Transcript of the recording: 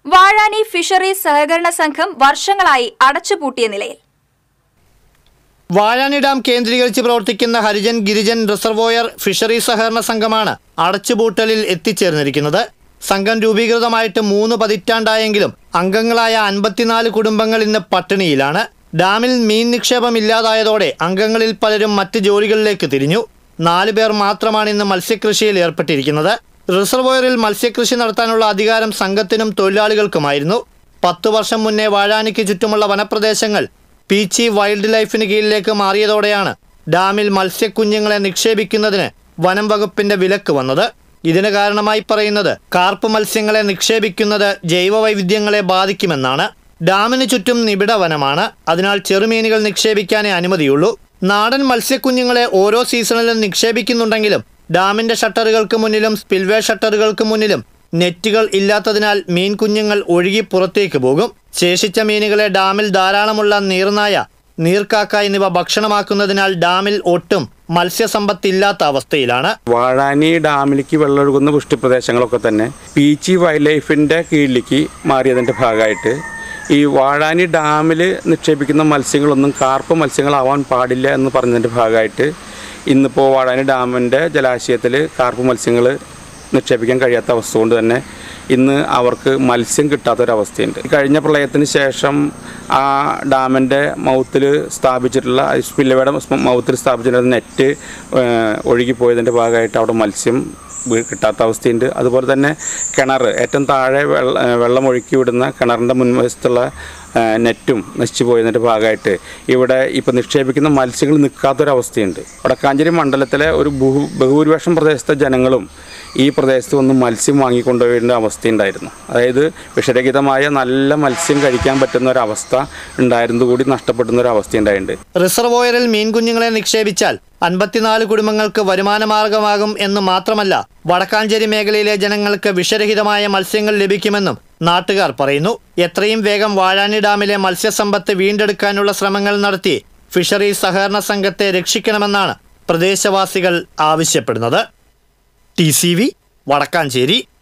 Vazhani fisheries സഹകരണ സംഘം വർഷങ്ങളായി അടച്ചുപൂട്ടിയ നിലയിൽ വാഴാനി ഡാം കേന്ദ്രീകരിച്ച് പ്രവർത്തിക്കുന്ന ഹരിജൻ ഗിരിജൻ റിസർവോയർ ഫിഷറീസ് സഹകരണ സംഘമാണ് അടച്ചുപൂട്ടലിൽ എത്തിച്ചേർന്നിരിക്കുന്നത് സംഘം രൂപീകൃതമായിട്ട് മൂന്ന് പതിറ്റാണ്ടായെങ്കിലും അംഗങ്ങളായ അൻപത്തിനാല് കുടുംബങ്ങൾ ഇന്ന് പട്ടിണിയിലാണ് ഡാമിൽ മീൻ നിക്ഷേപം ഇല്ലാതായതോടെ അംഗങ്ങളിൽ പലരും മറ്റ് ജോലികളിലേക്ക് തിരിഞ്ഞു നാല് പേർ മാത്രമാണ് ഇന്ന് മത്സ്യകൃഷിയിൽ ഏർപ്പെട്ടിരിക്കുന്നത് റിസർവോയറിൽ മത്സ്യകൃഷി നടത്താനുള്ള അധികാരം സംഘത്തിനും തൊഴിലാളികൾക്കുമായിരുന്നു പത്തു വർഷം മുന്നേ വാഴാനിക്ക് ചുറ്റുമുള്ള വനപ്രദേശങ്ങൾ പീച്ചി വൈൽഡ് ലൈഫിന് കീഴിലേക്ക് മാറിയതോടെയാണ് ഡാമിൽ മത്സ്യക്കുഞ്ഞുങ്ങളെ നിക്ഷേപിക്കുന്നതിന് വനം വകുപ്പിന്റെ വിലക്ക് വന്നത് ഇതിന് കാരണമായി പറയുന്നത് കാർപ്പ് മത്സ്യങ്ങളെ നിക്ഷേപിക്കുന്നത് ജൈവവൈവിധ്യങ്ങളെ ബാധിക്കുമെന്നാണ് ഡാമിന് ചുറ്റും നിബിഡ വനമാണ് അതിനാൽ ചെറുമീനുകൾ നിക്ഷേപിക്കാനേ അനുമതിയുള്ളൂ നാടൻ മത്സ്യക്കുഞ്ഞുങ്ങളെ ഓരോ സീസണിലും നിക്ഷേപിക്കുന്നുണ്ടെങ്കിലും ഡാമിന്റെ ഷട്ടറുകൾക്ക് മുന്നിലും സ്പിൽവേ ഷട്ടറുകൾക്ക് മുന്നിലും നെറ്റുകൾ ഇല്ലാത്തതിനാൽ മീൻ കുഞ്ഞുങ്ങൾ ഒഴുകി പുറത്തേക്ക് പോകും ശേഷിച്ച മീനുകളെ ഡാമിൽ ധാരാളമുള്ള നീർനായ നീർക്കാക്ക എന്നിവ ഭക്ഷണമാക്കുന്നതിനാൽ ഡാമിൽ ഒട്ടും മത്സ്യസമ്പത്തില്ലാത്ത അവസ്ഥയിലാണ് വാഴാനി ഡാമിലേക്ക് വെള്ളമൊഴുകുന്ന വൃഷ്ടിപ്രദേശങ്ങളൊക്കെ തന്നെ പീച്ചി വൈൽഡ് ലൈഫിൻ്റെ കീഴിലേക്ക് മാറിയതിൻ്റെ ഭാഗമായിട്ട് ഈ വാഴാനി ഡാമിൽ നിക്ഷേപിക്കുന്ന മത്സ്യങ്ങളൊന്നും കാർപ്പ് മത്സ്യങ്ങളാവാൻ പാടില്ല എന്ന് പറഞ്ഞതിൻ്റെ ഭാഗമായിട്ട് ഇന്നിപ്പോൾ വാഴാനി ഡാമിൻ്റെ ജലാശയത്തിൽ കാർപ്പ് മത്സ്യങ്ങൾ നിക്ഷേപിക്കാൻ കഴിയാത്ത അവസ്ഥ കൊണ്ട് തന്നെ ഇന്ന് അവർക്ക് മത്സ്യം കിട്ടാത്തൊരവസ്ഥയുണ്ട് കഴിഞ്ഞ പ്രളയത്തിന് ശേഷം ആ ഡാമിൻ്റെ മൗത്തിൽ സ്ഥാപിച്ചിട്ടുള്ള സ്പില്ലവയുടെ മൗത്തിൽ സ്ഥാപിച്ചിട്ടുള്ള നെറ്റ് ഒഴുകിപ്പോയതിൻ്റെ ഭാഗമായിട്ട് അവിടെ മത്സ്യം വീ- കിട്ടാത്ത അവസ്ഥയുണ്ട് അതുപോലെ തന്നെ കിണർ ഏറ്റവും താഴെ വെള്ള വെള്ളം ഒഴുക്കി വിടുന്ന കിണറിൻ്റെ മുൻവശത്തുള്ള ആ, നെറ്റും നശിച്ചു പോയതിൻ്റെ ഭാഗമായിട്ട് ഇവിടെ ഇപ്പോൾ നിക്ഷേപിക്കുന്ന മത്സ്യങ്ങൾ നിൽക്കാത്തൊരവസ്ഥയുണ്ട് വടക്കാഞ്ചേരി മണ്ഡലത്തിലെ ഒരു ബഹു ബഹുഭൂരിപക്ഷം പ്രദേശത്തെ ജനങ്ങളും ഈ പ്രദേശത്ത് വന്ന് മത്സ്യം വാങ്ങിക്കൊണ്ടുപോകേണ്ട അവസ്ഥയുണ്ടായിരുന്നു അതായത് വിഷരഹിതമായ നല്ല മത്സ്യം കഴിക്കാൻ പറ്റുന്ന ഒരവസ്ഥ ഉണ്ടായിരുന്നത് കൂടി നഷ്ടപ്പെടുന്ന ഒരു അവസ്ഥയുണ്ടായിട്ടുണ്ട് റിസർവോയറിൽ മീൻ കുഞ്ഞുങ്ങളെ നിക്ഷേപിച്ചാൽ അൻപത്തിനാല് കുടുംബങ്ങൾക്ക് വരുമാന മാർഗമാകും എന്ന് മാത്രമല്ല വടക്കാഞ്ചേരി മേഖലയിലെ ജനങ്ങൾക്ക് വിഷരഹിതമായ മത്സ്യങ്ങൾ ലഭിക്കുമെന്നും നാട്ടുകാർ പറയുന്നു എത്രയും വേഗം വാഴാനി ഡാമിലെ മത്സ്യസമ്പത്ത് വീണ്ടെടുക്കാനുള്ള ശ്രമങ്ങൾ നടത്തി ഫിഷറീസ് സഹകരണ സംഘത്തെ രക്ഷിക്കണമെന്നാണ് പ്രദേശവാസികൾ ആവശ്യപ്പെടുന്നത് ടി സി വി വടക്കാഞ്ചേരി